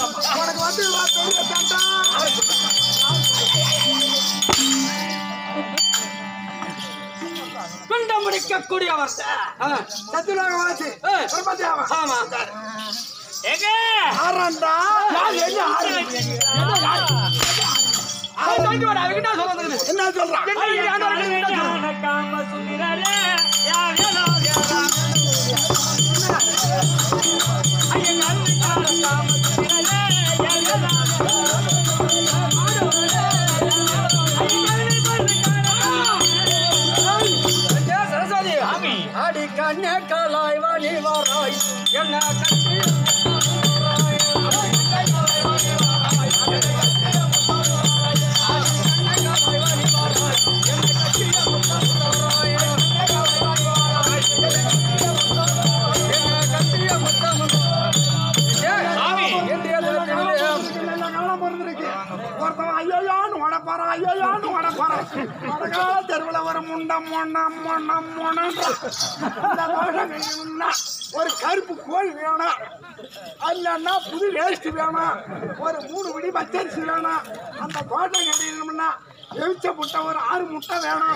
உனக்கு வந்து வா, பெரிய தாண்டா குண்டம் முடிக்கக்கூடியவர் சத்துலாக வாசி பிரம்மதேவா ஆமா எங்க ஆறாண்டா என்ன ஆறு அவங்கிட்ட சொல்லுங்க என்ன சொல்றான் காம சுந்தரே யாரோ சரஸ்வதி அடி கண்ணே காலாய் வாணி வாராய் என்ன கட்டி ஒரு கருப்பு கோழி வேணும் அல்லன்னா புது வேஸ்ட் வேணும் ஒரு மூணு விடி பச்சரிசி வேணும் அந்த தோட்டம் கட்டினோம்னா எவிச்ச முட்டை ஒரு ஆறு முட்டை வேணும்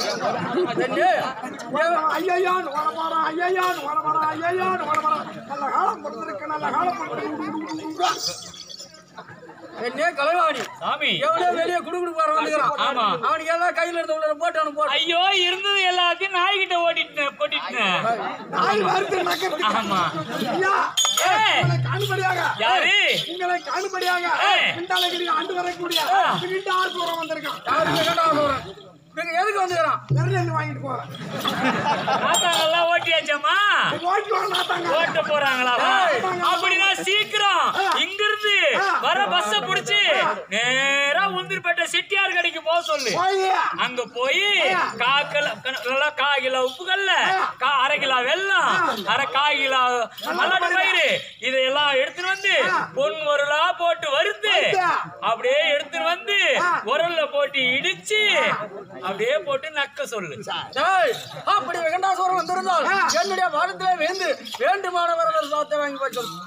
ஐயான்னு ஓட போறான் ஐயான்னு ஓட போறான் ஐயான்னு ஓட போறான் நல்ல காலம் பிறந்திருக்கு நல்ல காலம் பிறந்திருக்கு என்னே கலைவாணி சாமி எவ்வளவு வெளியே குடுகுடு போற வந்துக்கிறான் ஆமா. அவனுக்கு எல்லாம் கையில இருந்த உள்ள போட்டு அவனு போட்டு ஐயோ இருந்தது எல்லாத்தையும் நாய்கிட்ட ஓட்டிட்டேன் கொட்டிட்டேன் நாய் வருது நக்கறதுக்கு ஆமா. ஐயா ஏய். உங்களை காணும்படியாக யாரு உங்களை காணும்படியாக ஏய். பிண்டாலகிரி ஆண்டு வரக்கூடிய பிகிட்ட ஆறு தூரம் வந்திருக்கான் யாருக்கு கேட்டா சொல்றேன் இவங்க எதுக்கு வந்துக்கிறான் நெருநெல்லு வாங்கிட்டு போறேன் நாத்தாங்கெல்லாம் ஓட்டியாச்சாமா ஓட்டி வரலாத்தாங்க ஓட்ட போறாங்களா அப்படின்னா சீக்கிரம் இங்கிருந்து வர பஸ்ஸ புடிச்சு நேரா உந்திரிப்பேட்டை செட்டியார் கடைக்கு போக சொல்லு போய் அங்க போய் காக்கல நல்லா கால் கிலோ உப்புகள்ல கா அரை கிலோ வெல்லம் அரை கால் கிலோ மல்லாட்டு பயிறு இதையெல்லாம் எடுத்துட்டு வந்து பொன் உருளா போட்டு வறுத்து அப்படியே எடுத்துட்டு வந்து உரல்ல போட்டு இடிச்சு அப்படியே போட்டு நக்க சொல்லு டேய், அப்படி வெங்கடாசுவரம் வந்திருந்தால் என்னுடைய பாதத்திலே வேந்து வேண்டுமானவர்கள் சாத்தை வாங்கி போய் சொல்லு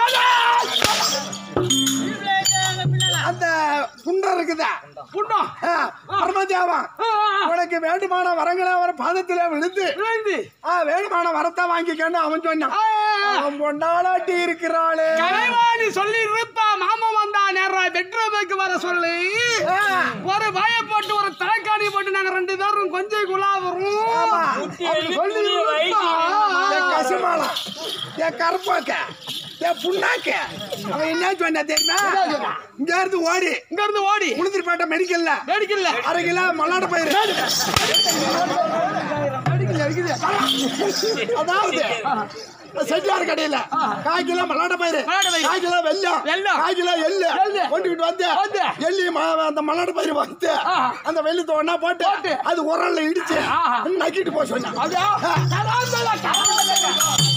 அந்த புண்டம் இருக்குதா புண்டம் பரமதேவன் உனக்கு வேண்டுமான வரங்களை அவன் பாதத்திலே விழுந்து விழுந்து வேண்டுமான வரத்தை வாங்கிக்கன்னு அவன் சொன்னான் அவன் பொண்டாளாட்டி இருக்கிறாளே கலைவாணி சொல்லி இருப்பா மாமன் வந்தா நேரம் பெட்ரூமுக்கு வர சொல்லி ஒரு வாய போட்டு ஒரு தலைக்காணி போட்டு நாங்க ரெண்டு பேரும் கொஞ்சம் குலா வரும் ஆமா. அப்படி சொல்லி என் கசுமாலம் என் கருப்பாக்க என் புண்ணாக்க அவன் என்ன சொன்னா தெரியுமா இங்க இருந்து ஓடி இங்க இருந்து ஓடி உளுந்தூர்பேட்டை மெடிக்கல்ல வேடிக்கல அரை கிலோ மல்லாட பயிர் மெடிக்கல் இருக்குது அதாவது செட்டியார் கடையில கால் கிலோ மல்லாட பயிர் மல்லாட்ட பயிறு. கால் கிலோ வெல்லம் வெல்லம். கால் கிலோ எள்ளு எள்ளு. கொண்டுகிட்டு வந்து வந்து. எள்ளி மா- அந்த மல்லாட பயிர் வந்து ஆஹா. அந்த வெள்ளத்தை ஒண்ணா போட்டு போட்டு. அது உரல்ல இடிச்சு ஆஹா. நக்கிட்டு போக சொன்னான் அதா கலாந்தல கலாந்தல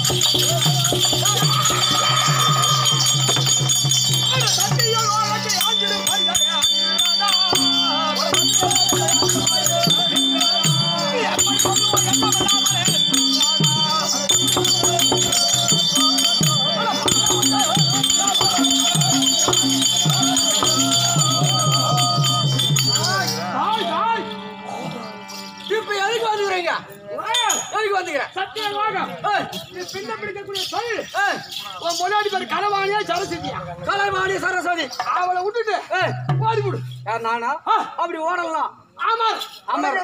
இப்ப எதுக்கு வந்துக்கிறீங்க எதுக்கு வந்துக்கிறேன் சத்தியமாக ஏய், நீ பின்ன பிடிக்கக்கூடிய தொழில் ஏய், உன் முன்னாடி பேர் கனவாணியா சரசிட்டியா கலைவாணி சரஸ்வதி அவளை விட்டுட்டு ஏய், ஓடி விடு யார் நானா அப்படி ஓடலாம் அமர் அமர்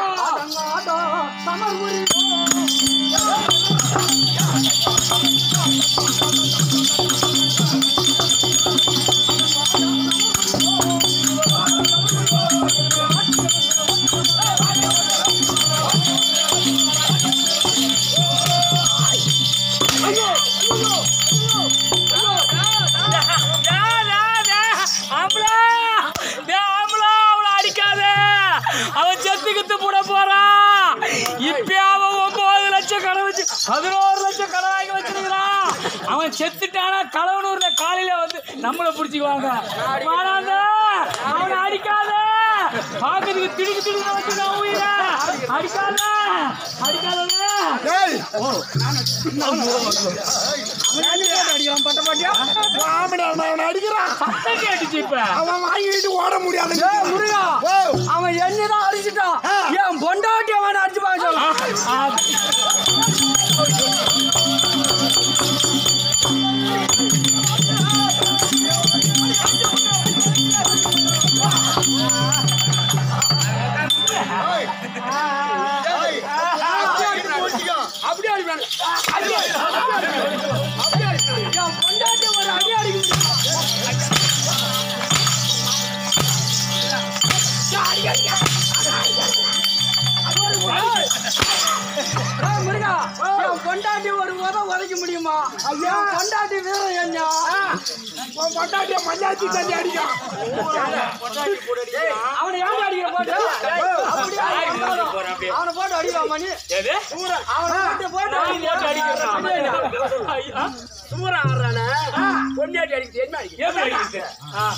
அவன் செத்து கித்து போட போறான் இப்ப அவன் ஒன்பது லட்சம் கடை வச்சு பதினோரு லட்சம் கடை வாங்கி வச்சிருக்கிறான் அவன் செத்துட்டானா கலவனூர்ல காலையில வந்து நம்மள புடிச்சுக்குவாங்க வாடாங்க அவனை அடிக்காத பாக்கிறதுக்கு திடுக்கு திடுக்கு வச்சுக்கான் உயிரை அடிக்காத அடிக்காத அடிக்கலாம் பட்ட பாட்டியா ஆம்பளை அவன் அவனை அடிக்கிறான் சத்தம் கேட்டுச்சு இப்ப அவன் வாங்கிட்டு ஓட முடியாது ஏய், முருகா ஓ அவன் என்னதான் அடிச்சிட்டான் என் பொண்டாட்டி அவன் அடிச்சு பாக்க ஆ, அப்படியே அடிப்பாங்க அப்படியே அப்படியே என் பொண்டாட்டி ஒரு அடி அடிக்குது ஏய், முருகா என் பொண்டாட்டி ஒரு உத உதைக்க முடியுமா ஐயா பொண்டாட்டி வீரம் என்ன உன் பொண்டாட்டிய மஞ்சாச்சி தண்ணி அடிக்கும் அவனை ஏன் அடிக்கிற போட்டு அப்படியே அவன் வந்தாலும் அவனை போட்டு அடிக்கலாம் மணி எது? அவனை போட்டு போட்டு நான் போட்டு அடிக்கிறேன். ஐயா, சுமரா ஆடுறானே பொண்டாட்டி அடிக்கிறது என்ன அடிக்கிறது எப்படி அடிக்கிறது? ஆ,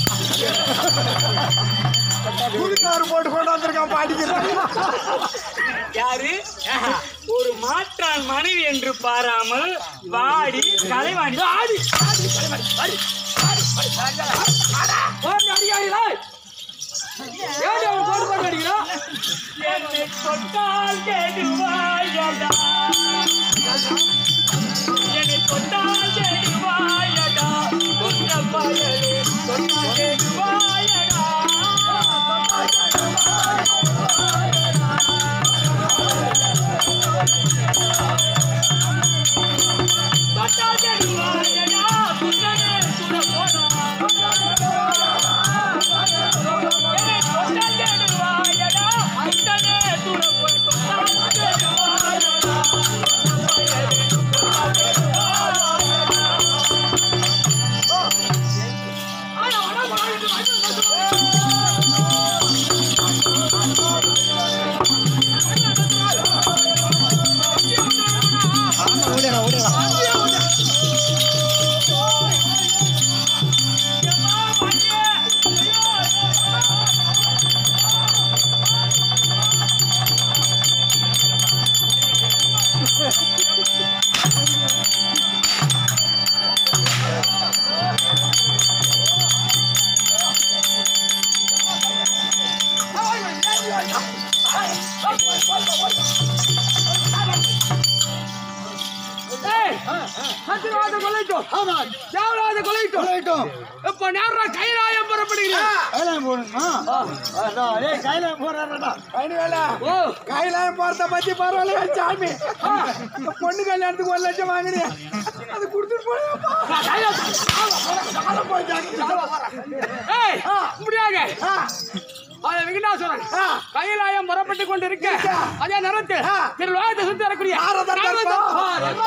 புதுக்காரு போட்டு கொண்டாந்துருக்கான் பாடிக்கிறான் யாரு ஒரு மாற்றான் மனைவி என்று பாராமல் வாடி கலைவாணி ஆடி போட்டு அடிக்காதீங்களா ஏன் அவன் போட்டு போட்டு அடிக்கிறான் என்னை தொட்டால் கெடுவாயடா என்னை தொட்டால் கெடுவாயடா தொட்ட பயலே தொட்டால் கெடுவாயடா தொட்டால் கெடுவாயடா சுந்தரே சுட போடா என்னை தொட்டால் கெடுவாயடா சுந்தரே சுட போடா தொட்டால் கெடுவாயடா ஏய், சத்தியவாத கொலைட்டும். தேவராஜ கொலைட்டும். இப்ப நேரம் கைலாயம் புறப்படுகிறேன். கையில ஓ, கையிலாயம் போறத பத்தி பரவாயில்ல சாமி ஆ, இந்த பொண்ணு கல்யாணத்துக்கு ஒரு லட்சம் வாங்கினேன் அது கொடுத்துட்டு போயப்பா ஏய், இப்படியாக. அதை வெங்கடாசுரன் கைலாயம் புறப்பட்டுக் கொண்டிருக்க அதே நேரத்தில் திரு லோகத்தை சுத்தி வரக்கூடிய யாரதான் நாகதா- தர்ப்பா?